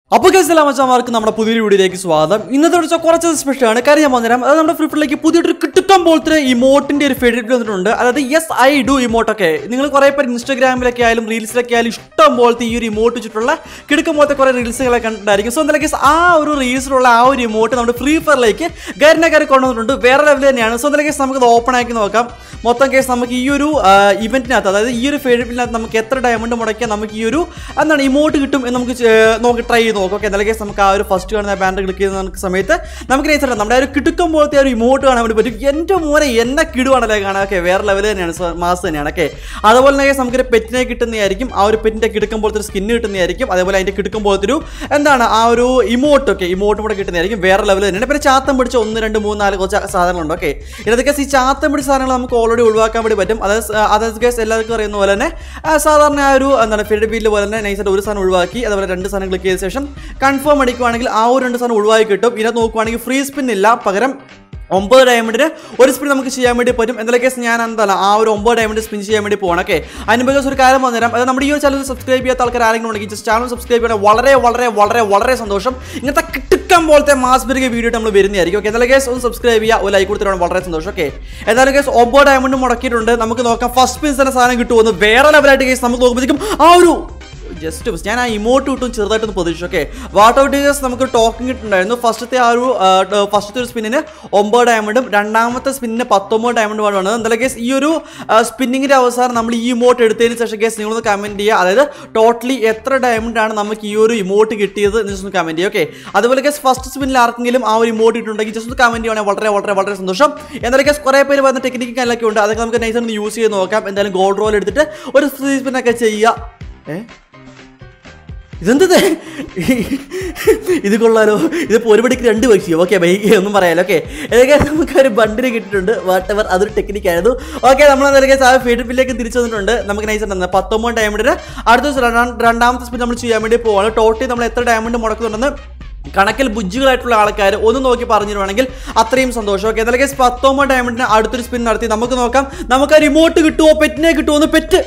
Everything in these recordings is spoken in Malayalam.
അപ്പോൾ കേസെല്ലാം മച്ചാമാർക്ക് നമ്മുടെ പുതിയൊരു വീഡിയോയിലേക്ക് സ്വാഗതം ഇന്നത്തെ വിളിച്ച കുറച്ച് സ്പെഷ്യലാണ് കാര്യം ഞാൻ പറഞ്ഞുതരാം അത് നമ്മുടെ ഫ്രീ ഫയറിലേക്ക് പുതിയൊരു കിട്ടുക്കം പോലത്തെ ഇമോട്ടിന്റെ ഒരു ഫെഡിറ്റ് വന്നിട്ടുണ്ട് അതായത് യെസ് ഐ ഡു ഇമോട്ട് ഒക്കെ നിങ്ങൾ കുറേ പേര് ഇൻസ്റ്റാഗ്രാമിലൊക്കെ ആയാലും റീൽസിലൊക്കെ ആയാലും ഇഷ്ടം പോലത്തെ ഈ ഒരു ഇമോട്ട് വെച്ചിട്ടുള്ള കിടക്കം പോലത്തെ കുറേ റീൽസുകളൊക്കെ കണ്ടിട്ടായിരിക്കും സോ എന്തായാലും guys, ആ ഒരു റീൽസിലുള്ള ആ ഒരു ഇമോട്ട് നമ്മുടെ ഫ്രീ ഫയറിലേക്ക് ഗാരിനെ കയറി കൊണ്ടുവന്നിട്ടുണ്ട് വേറെ ലെവൽ തന്നെയാണ് സോ എന്തായാലും guys, നമുക്കത് ഓപ്പൺ ആക്കി നോക്കാം മൊത്തം കേസ് നമുക്ക് ഈ ഒരു ഇവന്റിനകത്ത് അതായത് ഈ ഒരു ഫെഡിറ്റിനകത്ത് നമുക്ക് എത്ര ഡയമണ്ട് മുടക്കിയാൽ നമുക്ക് ഈ ഒരു എന്താണ് ഇമോട്ട് കിട്ടും എന്ന് നമുക്ക് ചെ- നോക്കി ട്രൈ ചെയ്ത് നോക്കാം ഓക്കെ എന്തായാലും കേസ് നമുക്ക് ആ ഒരു ഫസ്റ്റ് കാണുന്ന ബാൻഡ് ക്ലിക്ക് ചെയ്യുന്ന നമുക്ക് സമയത്ത് നമുക്ക് നൈസായിട്ട് നമ്മുടെ ആ ഒരു കിടുക്കം പോലത്തെ ആ ഒരു ഇമോട്ട് കാണാൻ വേണ്ടി പറ്റും എൻ്റെ മോനെ എന്നെ കിടുവാണല്ലേ കാണാൻ ഓക്കെ വേറെ ലെവൽ തന്നെയാണ് സോ- മാസ് തന്നെയാണ് ഓക്കെ അതുപോലെ തന്നെ guys, നമുക്കൊരു പെറ്റിനെ കിട്ടുന്നതായിരിക്കും ആ ഒരു പെറ്റിൻ്റെ കിടുക്കം പോലത്തെ ഒരു സ്കിന്ന് കിട്ടുന്നതായിരിക്കും അതേപോലെ അതിൻ്റെ കിടുക്കം പോലത്തെ ഒരു എന്താണ് ആ ഒരു ഇമോട്ട് ഒക്കെ ഇമോട്ട് കൂടെ കിട്ടുന്നതായിരിക്കും വേറെ ലെവൽ തന്നെയാണ് പിന്നെ ചാത്തം പിടിച്ച ഒന്ന് രണ്ട് മൂന്ന് നാല് കുറച്ച് സാധനങ്ങളുണ്ട് ഓക്കെ ഇതൊക്കെ ഈ ചാത്തം പിടിച്ച സാധനങ്ങൾ നമുക്ക് ഓൾറെഡി ഒഴിവാക്കാൻ വേണ്ടി പറ്റും അതായത് സ- അതായത് കേസ് എല്ലാവർക്കും അറിയുന്ന പോലെ തന്നെ ആ, സാധാരണ ആ ഒരു എന്താണ് ഫിൽഡ് ബില്ല് പോലെ തന്നെ നൈസായിട്ട് ഒരു സാധനം ഒഴിവാക്കി അതുപോലെ രണ്ട് സാധനം ക്ലിക്ക് ചെയ്ത ശേഷം കൺഫേം അടിക്കുവാണെങ്കിൽ ആ ഒരു രണ്ട് സാധനം ഒഴിവാക്കി കിട്ടും ഇതിനകത്ത് നോക്കുവാണെങ്കിൽ ഫ്രീ സ്പിൻ ഇല്ല പകരം ഒമ്പത് ഡയമണ്ടിന് ഒരു സ്പിൻ നമുക്ക് ചെയ്യാൻ വേണ്ടി പറ്റും എന്തായാലും കേസ് ഞാൻ എന്താണ് ആ ഒരു ഒമ്പത് ഡയമണ്ട് സ്പിൻ ചെയ്യാൻ വേണ്ടി പോകണം ഓക്കെ അതിന് ബിക്കോസ് ഒരു കാര്യം പറഞ്ഞുതരാം അത് നമ്മുടെ ഈ ഒരു ചാനൽ സബ്സ്ക്രൈബ് ചെയ്യാത്ത ആൾക്കാർ ആരെങ്കിലും ഉണ്ടെങ്കിൽ ജസ്റ്റ് ചാനൽ സബ്സ്ക്രൈബ് ചെയ്യണം വളരെ വളരെ വളരെ വളരെ സന്തോഷം ഇങ്ങനത്തെ കിട്ടുക്കം പോലത്തെ മാസ് ബിരിക വീഡിയോ നമ്മൾ വരുന്നതായിരിക്കും ഓക്കെ എന്തായാലും കേസ് ഒന്ന് സബ്സ്ക്രൈബ് ചെയ്യുക ഒരു ലൈക്ക് കൊടുത്തിട്ടാണ് വളരെ സന്തോഷം ഓക്കെ എന്തായാലും കേസ് ഒമ്പത് ഡയമണ്ട് മുടക്കിയിട്ടുണ്ട് നമുക്ക് നോക്കാം ഫസ്റ്റ് സ്പിൻ തന്നെ സാധനം കിട്ടുമെന്ന് വേറെ ലെവലായിട്ട് കേസ് നമുക്ക് നോക്കുമ്പോഴത്തേക്കും ആ ഒരു ജസ്റ്റ് ഞാൻ ആ ഇമോട്ട് കിട്ടും ചെറുതായിട്ടൊന്ന് പ്രതീക്ഷിച്ചു ഓക്കെ വാട്ട് ഔട്ട് ഡീസേഴ്സ് നമുക്ക് ടോക്കൺ കിട്ടുന്നുണ്ടായിരുന്നു ഫസ്റ്റത്തെ ആ ഒരു ഫസ്റ്റത്തെ ഒരു സ്പിന്നിന് ഒമ്പത് ഡയമണ്ടും രണ്ടാമത്തെ സ്പിന്നിന് പത്തൊമ്പത് ഡയമണ്ട് വേണമെന്ന് എന്തായാലും കേസ് ഈ ഒരു സ്പിന്നിങ്ങിൻ്റെ അവസാനം നമ്മൾ ഈ ഇമോട്ട് എടുത്തതിന് ശേഷം കേസ് നിങ്ങളൊന്ന് കമൻറ്റ് ചെയ്യുക അതായത് ടോട്ടലി എത്ര ഡയമണ്ട് ആണ് നമുക്ക് ഈ ഒരു ഇമോട്ട് കിട്ടിയത് എന്ന് just ഒന്ന് കമൻറ്റ് ചെയ്യുക ഓക്കെ അതുപോലെ കേസ് ഫസ്റ്റ് സ്പിന്നിൽ ആർക്കെങ്കിലും ആ ഒരു ഇമോട്ട് ഇട്ടുണ്ടെങ്കിൽ ജസ്റ്റ് ഒന്ന് കമൻറ്റ് ചെയ്യുകയാണെങ്കിൽ വളരെ വളരെ വളരെ സന്തോഷം എന്തായാലും കേസ് കുറേ പേര് വന്ന ടെക്നിക്ക് കാര്യങ്ങളൊക്കെ ഉണ്ട് അതൊക്കെ നമുക്ക് നൈസ് ഒന്ന് യൂസ് ചെയ്ത് നോക്കാം എന്തായാലും ഗോൾഡ് റോൾ എടുത്തിട്ട് ഒരു ഫ്രീ സ്പിന്നൊക്കെ ചെയ്യുക ഏഹ് ഇതെന്തത് ഇത് കൊള്ളാലോ ഇതിപ്പോൾ ഒരു മണിക്ക് രണ്ട് പൈസയോ ഓക്കെ ബൈ ഒന്നും പറയാലോ ഓക്കെ ഏതൊക്കെ നമുക്ക് ഒരു ബണ്ടിന് കിട്ടിയിട്ടുണ്ട് വാട്ട് എവർ അതൊരു ടെക്നിക്കായിരുന്നു ഓക്കെ നമ്മൾ എന്തായാലും ആ ഫീഡ് ബില്ലേക്ക് തിരിച്ചു വന്നിട്ടുണ്ട് നമുക്ക് നൈസ് തന്നെ പത്തൊമ്പത് ഡയമണ്ടിന് അടുത്ത ദിവസം രണ്ടാം- രണ്ടാമത്തെ സ്പിൻ നമ്മൾ ചെയ്യാൻ വേണ്ടി പോവാണ് ടോട്ടലി നമ്മൾ എത്ര ഡയമണ്ട് മുടക്കുന്നുണ്ടെന്ന് കണക്കിൽ ബുജ്ജുകളായിട്ടുള്ള ആൾക്കാർ ഒന്ന് നോക്കി പറഞ്ഞിരുവാണെങ്കിൽ അത്രയും സന്തോഷം ഓക്കെ എന്തായാലും guys, പത്തൊമ്പത് ഡയമണ്ടിന് അടുത്തൊരു സ്പിൻ നടത്തി നമുക്ക് നോക്കാം നമുക്ക് ആ റിമോട്ട് കിട്ടുമോ പെറ്റിനെ കിട്ടുമോ എന്ന് pet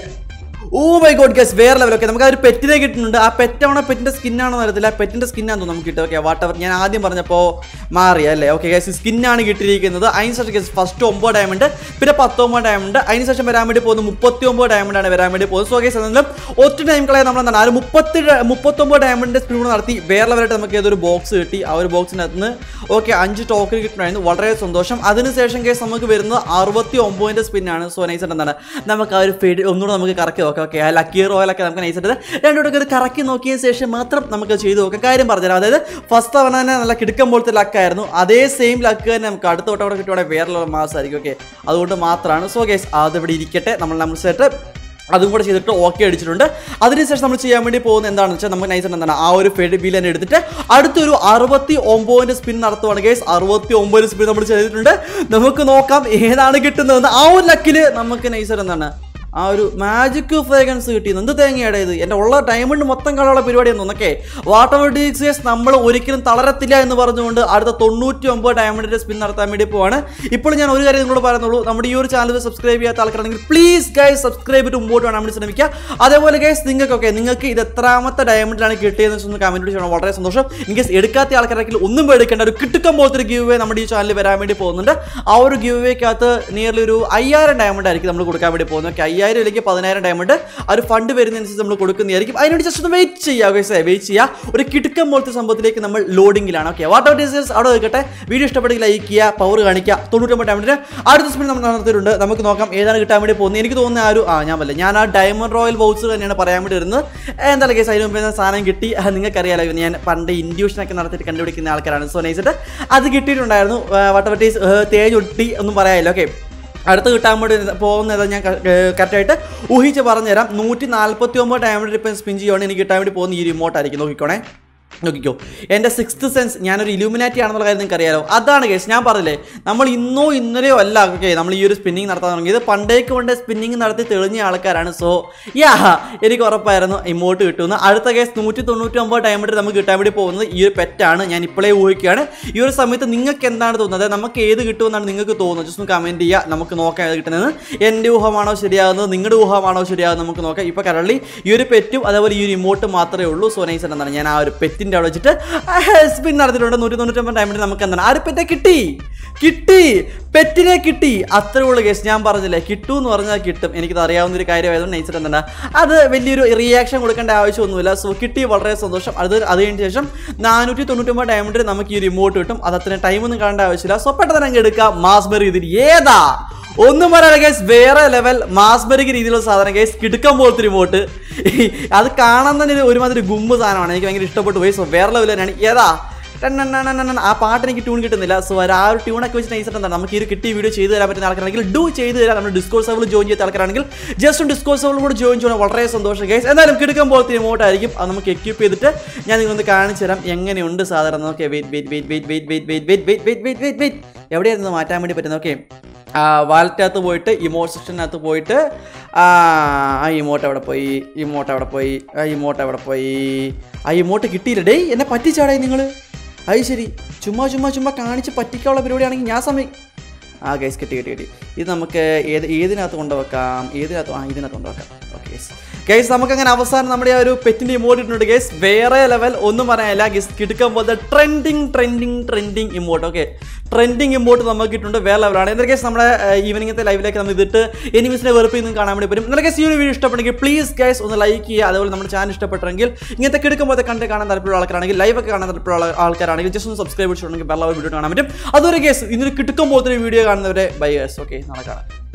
oh my god guys വേറെ ലെവൽ ഓക്കെ നമുക്ക് ആ ഒരു പെറ്റിനെ കിട്ടുന്നുണ്ട് ആ പെറ്റാണോ പെറ്റിന്റെ സ്കിന്നാണോ അറിയത്തില്ല പെറ്റിന്റെ സ്കിന്നാന്ന് തോന്നുന്നു നമുക്ക് കിട്ടും ഓക്കെ വാട്ടവർ ഞാൻ ആദ്യം പറഞ്ഞപ്പോൾ മാറി അല്ലേ ഓക്കെ ഗസ് സ്കിന്നാണ് കിട്ടിയിരിക്കുന്നത് അതിന് ശേഷം ഗസ് ഫസ്റ്റ് ഒമ്പത് ഡയമണ്ട് പിന്നെ പത്തൊമ്പത് ഡയമണ്ട് അതിന് ശേഷം വരാൻ വേണ്ടി പോകുന്നത് മുപ്പത്തി ഒമ്പത് ഡയമണ്ട് ആണ് വരാൻ വേണ്ടി പോകുന്നത് സോ ഗസ് എന്നാലും ഒറ്റ ടൈം കളയാൻ നമ്മൾ എന്താണ് ആ ഒരു മുപ്പത്തി മുപ്പത്തൊമ്പത് ഡയമണ്ടിന്റെ സ്പീഡ് നടത്തി വേറെ ലെവലായിട്ട് നമുക്ക് ഏതൊരു ബോക്സ് കിട്ടി ആ ഒരു ബോക്സിനകത്ത് നിന്ന് ഓക്കെ അഞ്ച് ടോക്കൺ കിട്ടണമായിരുന്നു വളരെ സന്തോഷം അതിനുശേഷം കേസ് നമുക്ക് വരുന്നത് അറുപത്തി ഒമ്പതിൻ്റെ സ്പിന്നാണ് സോ നൈസ് എന്താണ് നമുക്ക് ആ ഒരു ഫീഡ് ഒന്നുകൂടെ നമുക്ക് കറക്കി നോക്കാം ഓക്കെ ആ ലക്കി റോയലൊക്കെ നമുക്ക് നൈസ് ആയിട്ട് രണ്ടുകൂടെ ഇത് കറക്കി നോക്കിയ ശേഷം മാത്രം നമുക്ക് ചെയ്ത് നോക്കാം കാര്യം പറഞ്ഞുതരാം അതായത് ഫസ്റ്റ് തവണ തന്നെ നല്ല കിടക്കം പോലത്തെ ലക്കായിരുന്നു അതേ സെയിം ലക്ക് തന്നെ നമുക്ക് അടുത്ത വട്ടം കൂടെ കിട്ടുവാണെങ്കിൽ വേറെ മാസമായിരിക്കും ഓക്കെ അതുകൊണ്ട് മാത്രമാണ് സോ കേസ് അതിവിടെ ഇരിക്കട്ടെ നമ്മൾ നമ്മൾ സെറ്റ് അതും കൂടെ ചെയ്തിട്ട് ഓക്കെ അടിച്ചിട്ടുണ്ട് അതിനുശേഷം നമ്മൾ ചെയ്യാൻ വേണ്ടി പോകുന്നത് എന്താണെന്ന് വെച്ചാൽ നമുക്ക് നൈസ് എന്താണ് ആ ഒരു ഫെഡ് ബിൽ തന്നെ എടുത്തിട്ട് അടുത്തൊരു അറുപത്തി ഒമ്പതിൻ്റെ സ്പിൻ നടത്തുവാണ് ഗൈസ് അറുപത്തി ഒമ്പത് സ്പിൻ നമ്മൾ ചെയ്തിട്ടുണ്ട് നമുക്ക് നോക്കാം ഏതാണ് കിട്ടുന്നതെന്ന് ആ ഒരു ലക്കിൽ നമുക്ക് നൈസർ എന്താണ് ആ ഒരു മാജിക് ഫ്രേഗ്രൻസ് കിട്ടിയത് എന്ത് തേങ്ങയുടെ ഇത് എൻ്റെ ഉള്ള ഡയമണ്ട് മൊത്തം കളയുള്ള പരിപാടിയാണ് തോന്നൊക്കെ വാട്ടർ ഡീക്സേഴ്സ് നമ്മൾ ഒരിക്കലും തളരത്തില്ല എന്ന് പറഞ്ഞുകൊണ്ട് അടുത്ത തൊണ്ണൂറ്റി ഒമ്പത് ഡയമണ്ടിൻ്റെ സ്പിൻ നടത്താൻ വേണ്ടി പോവാണ് ഇപ്പോൾ ഞാൻ ഒരു കാര്യം നിങ്ങളോട് പറയുന്നുള്ളൂ നമ്മുടെ ഈ ഒരു ചാനൽ സബ്സ്ക്രൈബ് ചെയ്യാത്ത ആൾക്കാരാണെങ്കിൽ പ്ലീസ് ഗൈസ് സബ്സ്ക്രൈബ് ചെയ്ത് മുമ്പോട്ട് വേണം വേണ്ടി ശ്രമിക്കുക അതേപോലെ ഗൈസ് നിങ്ങൾക്കൊക്കെ നിങ്ങൾക്ക് ഇത് എത്രാമത്തെ ഡയമണ്ടിലാണ് കിട്ടിയതെന്ന് വെച്ചൊന്ന് കമൻറ്റ് ചെയ്യണം വളരെ സന്തോഷം ഇൻ കേസ് എടുക്കാത്ത ആൾക്കാരാണെങ്കിൽ ഒന്നും പേടിക്കേണ്ട ഒരു കിട്ടുക്കം പോലത്തെ ഒരു ഗീവ് വേ നമ്മുടെ ഈ ചാനലിൽ വരാൻ വേണ്ടി പോകുന്നുണ്ട് ആ ഒരു ഗീവ് വേക്കകത്ത് നിയർലി ഒരു അയ്യായിരം ഡയമണ്ട് ആയിരിക്കും നമ്മൾ കൊടുക്കാൻ വേണ്ടി പോകുന്നത് ഓക്കെ അയ്യായിരം അല്ലെങ്കിൽ പതിനായിരം ഡയമണ്ട് ആ ഒരു ഫണ്ട് വരുന്നതനുസരിച്ച് നമ്മൾ കൊടുക്കുന്നതായിരിക്കും അതിനുവേണ്ടി ജസ്റ്റ് ഒന്ന് വെയിറ്റ് ചെയ്യുക ഗൈസ് വെയിറ്റ് ചെയ്യുക ഒരു കിടുക്കം പോലത്തെ സംഭവത്തിലേക്ക് നമ്മൾ ലോഡിങ്ങിലാണ് ഓക്കെ വാട്ട് ഔട്ട് ഡീസേഴ്സ് അവിടെ നിൽക്കട്ടെ വീഡിയോ ഇഷ്ടപ്പെട്ടെങ്കിൽ ലൈക്ക് ചെയ്യുക പവർ കാണിക്കുക തൊണ്ണൂറ്റൊമ്പത് ഡയമണ്ടിന് അടുത്ത സ്പിൻ നമ്മൾ നടത്തിയിട്ടുണ്ട് നമുക്ക് നോക്കാം ഏതാണ് കിട്ടാൻ വേണ്ടി പോകുന്നത് എനിക്ക് തോന്നുന്ന ആ ഒരു ആ ഞാൻ പറ്റില്ല ഞാൻ ആ ഡയമണ്ട് റോയൽ വൗച്ചർ തന്നെയാണ് പറയാൻ വേണ്ടി വരുന്നത് എന്തായാലും കേസ് അതിന് മുമ്പ് തന്നെ സാധനം കിട്ടി അത് നിങ്ങൾക്കറിയാലോ ഇത് ഞാൻ പണ്ട് ഇൻഡ്യൂഷനൊക്കെ നടത്തിയിട്ട് കണ്ടുപിടിക്കുന്ന ആൾക്കാരാണ് സോ നൈസിട്ട് അത് കിട്ടിയിട്ടുണ്ടായിരുന്നു വട്ടവട്ടീസ് തേജൊട്ടി ഒന്നും പറയാമല്ലോ ഓക്കെ അടുത്ത് കിട്ടാൻ വേണ്ടി പോകുന്നത് ഞാൻ കറക്റ്റായിട്ട് ഊഹിച്ച് പറഞ്ഞുതരാം നൂറ്റി നാൽപ്പത്തി ഒമ്പത് ഡയമണ്ട് ഇപ്പം സ്പിൻ ചെയ്യുവാണെങ്കിൽ എനിക്ക് കിട്ടാൻ വേണ്ടി പോകുന്ന ഈ റിമോട്ട് ആയിരിക്കും നോക്കിക്കോണേ നോക്കിക്കോ എൻ്റെ സിക്സ്ത് സെൻസ് ഞാനൊരു ഇലൂമിനാറ്റി ആണെന്നുള്ള കാര്യം നിങ്ങൾക്ക് അറിയാലോ അതാണ് കേസ് ഞാൻ പറഞ്ഞില്ലേ നമ്മൾ ഇന്നോ ഇന്നലെയോ അല്ല ഓക്കെ നമ്മൾ ഈ ഒരു സ്പിന്നിങ് നടത്താൻ തുടങ്ങിയത് പണ്ടേക്ക് പണ്ടേ സ്പിന്നിങ് നടത്തി തെളിഞ്ഞ ആൾക്കാരാണ് സോ യാ എനിക്ക് ഉറപ്പായിരുന്നു ഇമോട്ട് കിട്ടുമെന്ന് അടുത്ത കേസ് നൂറ്റി തൊണ്ണൂറ്റി ഒമ്പത് ഡയമണ്ട് നമുക്ക് കിട്ടാൻ വേണ്ടി പോകുന്നത് ഈ ഒരു പെറ്റാണ് ഞാൻ ഇപ്പോഴേ ഊഹിക്കുകയാണ് ഈ ഒരു സമയത്ത് നിങ്ങൾക്ക് എന്താണ് തോന്നുന്നത് അതായത് നമുക്ക് ഏത് കിട്ടുമെന്നാണ് നിങ്ങൾക്ക് തോന്നുന്നത് ജസ്റ്റ് ഒന്ന് കമൻറ്റ് ചെയ്യുക നമുക്ക് നോക്കാം ഏത് കിട്ടുന്നത് എൻ്റെ ഊഹമാണോ ശരിയാകുന്നത് നിങ്ങളുടെ ഊഹമാണോ ശരിയാകുന്നത് നമുക്ക് നോക്കാം ഇപ്പോൾ കറള്ളി ഈ ഒരു പെറ്റും അതേപോലെ ഈ ഒരു ഇമോട്ട് മാത്രമേ ഉള്ളൂ സോ നൈസ് എന്താണ് ഞാൻ ആ ഒരു പെറ്റിൻ്റെ പെറ്റിൻ്റെ അവിടെ വെച്ചിട്ട് സ്പിൻ നടത്തിയിട്ടുണ്ട് നൂറ്റി തൊണ്ണൂറ്റൊമ്പത് ഡയമണ്ട് നമുക്ക് എന്താണ് ആ ഒരു പെറ്റെ കിട്ടി കിട്ടി പെറ്റിനെ കിട്ടി അത്രേ ഉള്ളൂ കേസ് ഞാൻ പറഞ്ഞില്ലേ കിട്ടൂ എന്ന് പറഞ്ഞാൽ കിട്ടും എനിക്കത് അറിയാവുന്ന ഒരു കാര്യമായതുകൊണ്ട് നൈസിട്ട് എന്താണ് അത് വലിയൊരു റിയാക്ഷൻ കൊടുക്കേണ്ട ആവശ്യമൊന്നുമില്ല സോ കിട്ടി വളരെ സന്തോഷം അത് അത് കഴിഞ്ഞ ശേഷം നാനൂറ്റി തൊണ്ണൂറ്റൊമ്പത് ഡയമണ്ടിൽ നമുക്ക് ഈ റിമോട്ട് കിട്ടും അത് അത്രയും ടൈമൊന്നും കാണേണ്ട ആവശ്യമില്ല സോ പെട്ടെന്ന് അങ്ങ് എടുക്കാം മാസ്ബെറി ഇതിൽ ഏതാ ഒന്നും പറയാതെ ഗൈസ് വേറെ ലെവൽ മാസ്ബെറിക്ക് രീതിയിലുള്ള സാധനം ഗൈസ് കിടുക്കം പോലത്തെ റിമോട്ട് അത് കാണാൻ തന്നെ ഒരു ഒരുമാതിരി ഗുമ്പ് സാധനമാണ് എനിക്ക് ഭയങ്കര ഇഷ്ടപ്പെട്ടു പോയി സോ വേറെ ലെവൽ തന്നെയാണ് ഏതാ ടണ്ണണ്ണണ്ണണ്ണണ്ണ. ആ പാട്ട് എനിക്ക് ട്യൂൺ കിട്ടുന്നില്ല സോ ആ ഒരു ട്യൂണൊക്കെ വെച്ച് നൈസ് എന്താണ് നമുക്ക് ഈ ഒരു കിട്ടിയ വീഡിയോ ചെയ്ത് തരാൻ പറ്റുന്ന ആൾക്കാരാണെങ്കിൽ ഡു ചെയ്ത് തരാം നമ്മൾ ഡിസ്കോസ് സെർവറിൽ ജോയിൻ ചെയ്ത ആൾക്കാരാണെങ്കിൽ ജസ്റ്റ് ഡിസ്കോസ് സെർവറിൽ കൂടെ ജോയിൻ ചെയ്യണം വളരെ സന്തോഷം ഗൈസ് എന്തായാലും കിടക്കാൻ പോലത്തെ റിമോട്ട് ആയിരിക്കും അത് നമുക്ക് എക്യൂപ്പ് ചെയ്തിട്ട് ഞാൻ നിങ്ങളൊന്ന് കാണിച്ചു തരാം എങ്ങനെയുണ്ട് സാധാരണ okay wait wait wait wait wait wait wait wait wait wait wait wait എവിടെയായിരുന്നു മാറ്റാൻ വേണ്ടി പറ്റുന്നത് ഓക്കെ വാലറ്റിനകത്ത് പോയിട്ട് ഇമോട്ട് സെക്ഷനകത്ത് പോയിട്ട് ആ ആ ഇമോട്ട് എവിടെ പോയി ഇമോട്ട് എവിടെ പോയി ആ ഇമോട്ട് എവിടെ പോയി ആ ഇമോട്ട് കിട്ടിയില്ല ഡേയ് എന്നെ പറ്റിച്ചാടേ നിങ്ങൾ അത് ശരി ചുമ്മാ ചുമ്മാ ചുമ്മാ കാണിച്ച് പറ്റിക്കാനുള്ള പരിപാടിയാണെങ്കിൽ ഞാൻ സമയം ആ ഗൈസ് കിട്ടി കിട്ടി കിട്ടി ഇത് നമുക്ക് ഏത് ഏതിനകത്ത് കൊണ്ടുവെക്കാം ഏതിനകത്ത് ആ ഇതിനകത്ത് കൊണ്ടുവെക്കാം ഓക്കെ ഗൈസ് ഗൈസ് നമുക്ക് അങ്ങനെ അവസാനം നമ്മുടെ ആ ഒരു പെറ്റിൻ്റെ ഇമോട്ട് ഇട്ടുണ്ട് ഗൈസ് വേറെ ലെവൽ ഒന്നും പറയാനില്ല ഗൈസ് കിടക്കാൻ പോലത്തെ trending trending trending emote okay trending emote നമുക്ക് ഇട്ടുണ്ട് വേറെ ലെവലാണ് എന്താ കേസ് നമ്മുടെ ഈവനിങ്ങത്തെ ലൈവിലേക്ക് നമ്മൾ ഇതിട്ട് എനിമീസിനെ വെറുപ്പിൽ നിന്ന് കാണാൻ വേണ്ടി പറ്റും എന്നാലും കേസ് ഈ ഒരു വീഡിയോ ഇഷ്ടപ്പെട്ടെങ്കിൽ പ്ലീസ് ഗൈസ് ഒന്ന് ലൈക്ക് ചെയ്യുക അതുപോലെ നമ്മുടെ ചാനൽ ഇഷ്ടപ്പെട്ടെങ്കിൽ ഇങ്ങനത്തെ കിടക്കുമ്പോൾ കണ്ട് കാണാൻ താല്പര്യമുള്ള ആൾക്കാരാണെങ്കിൽ ലൈവ് ഒക്കെ കാണാൻ താല്പര്യമുള്ള ആൾക്കാരാണെങ്കിൽ ജസ്റ്റ് ഒന്ന് സബ്സ്ക്രൈബ് ചെയ്തിട്ടുണ്ടെങ്കിൽ ബെല്ലാവ് വീഡിയോ കാണാൻ പറ്റും അതൊരു കേസ് ഇന്നൊരു കിടക്കുമ്പോൾ ഒരു വീഡിയോ കാണുന്നവരെ ബൈ ഗൈസ് ഓക്കെ നാളെ കാണാം